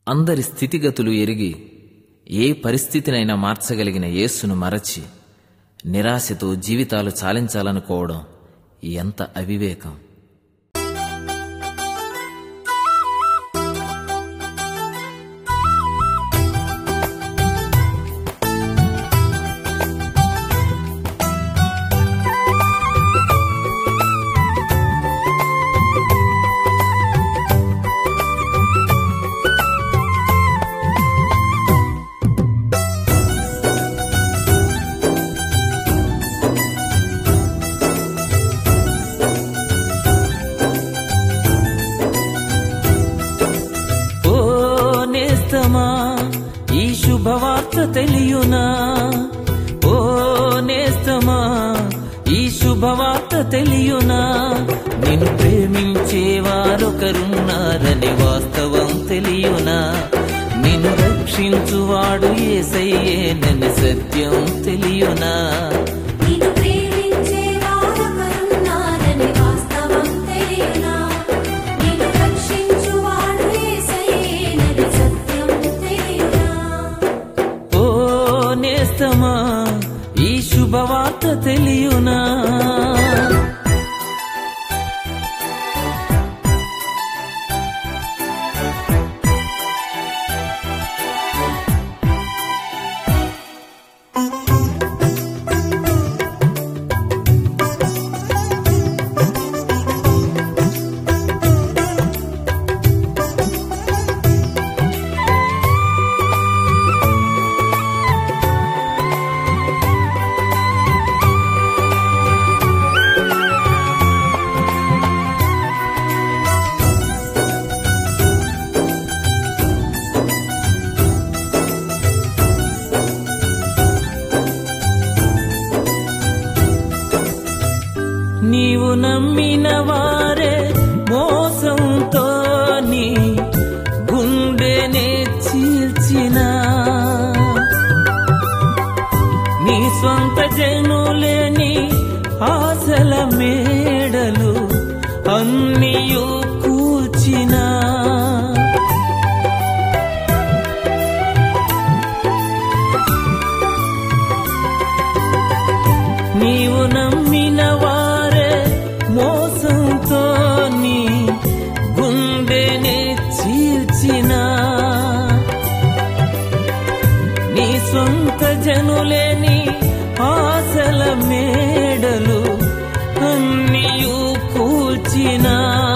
అందరి స్థితిగతులు ఎరిగి ఏ పరిస్థితినైనా మార్చగలిగిన యేసును మరచి నిరాశతో జీవితాలు చాలించాలనుకోవడం ఎంత అవివేకం ఓ నేస్తమా ఈ శుభవార్త తెలియునా ఓ నేస్తమా ఈ శుభవార్త తెలియునా నిన్ను ప్రేమించే వారొకరున్నారని వాస్తవం తెలియునా నిన్ను రక్షించువాడు ఏసయ్యేనని సత్యం తెలియునా నిన్ను ప్రేమించే వారొకరున్నారని వాస్తవం తెలియనా నిన్ను రక్షించువాడు యేసయ్యేనని సత్యం తెలియనా ఓ నేస్తమా ఈ శుభవార్త తెలియునా నీవు నమ్మిన వారే మోసంతో నీ గుండెనే చీల్చిన నీ స్వంత జనులేని ఆశల మేడలు అన్నియు కూల్చినా నీవు నమ్మిన వారే మోసంతో నీ గుండెనే చీల్చిన నీ సొంత జనులేని ఆశల మేడలు అన్నియు కూల్చిన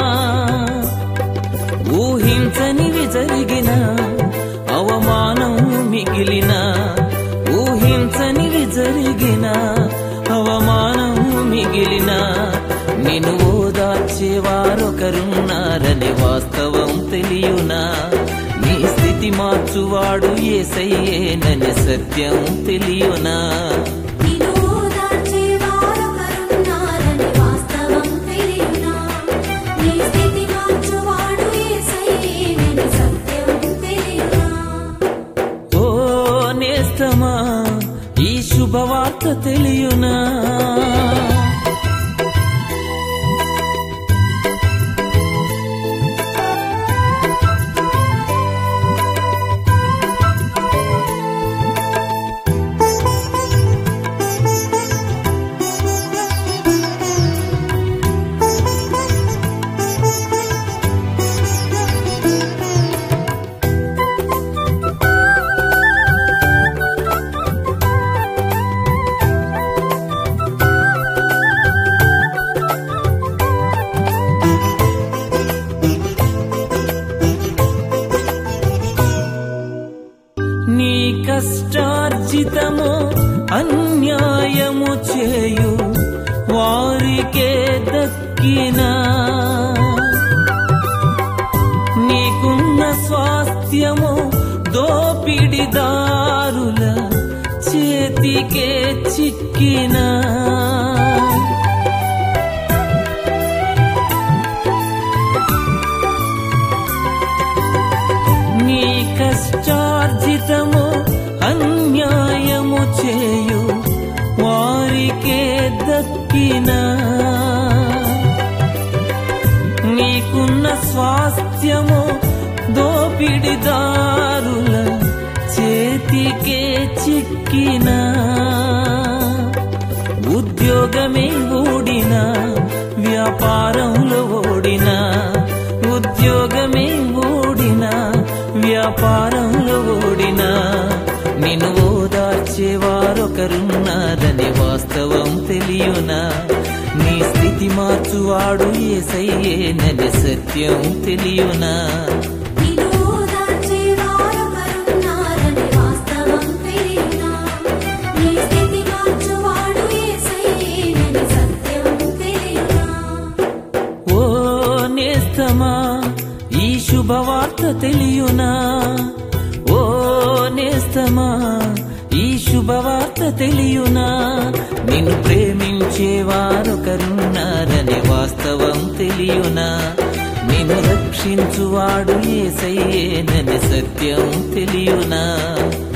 ఊహించనివి జరిగిన అవమానం మిగిలిన ఊహించనివి జరిగిన అవమానం మిగిలిన నిన్ను ఓదార్చేవారొకరున్నారని వాస్తవం తెలియునా నీ స్థితి మార్చువాడు ఏసయ్యేనని సత్యం తెలియునా నిన్ను ఓదార్చే వారొకరున్నారని వాస్తవం తెలియనా నీ స్థితి మార్చువాడు యేసయ్యేనని సత్యం తెలియనా ఓ నేస్తమా ఈ శుభవార్త తెలియునా నీ కష్టార్జితము అన్యాయము చేయు వారికే దక్కినా నీకున్న స్వాస్థ్యము దోపిడిదారుల చేతికే చిక్కినా నీ కష్టార్జితము అన్యాయము చేయు వారికే దక్కినా నీకున్న స్వాస్థ్యము దోపిడిదారుల దక్కినా ఉద్యోగమే ఓడినా వ్యాపారంలో ఓడినా ఉద్యోగమే ఓడినా వ్యాపారంలో ఓడినా నిన్ను ఓదార్చేవారొకరున్నారని వాస్తవం తెలియనా నీ స్థితి మార్చువాడు ఏసయ్యేనని సత్యం తెలియనా నిన్ను ఓదార్చేవారొకరున్నారని వాస్తవం తెలియనా? నీ స్థితి మార్చువాడు యేసయ్యేనని సత్యం తెలియనా? ఓ నేస్తమా ఈ శుభవార్త తెలియనా ఓ నేస్తమా ఈ శుభవార్త తెలియనా నిన్ను ప్రేమించేవారొకరున్నారని వాస్తవం తెలియనా నిన్ను రక్షించువాడు ఏసయ్యేనని సత్యం తెలియనా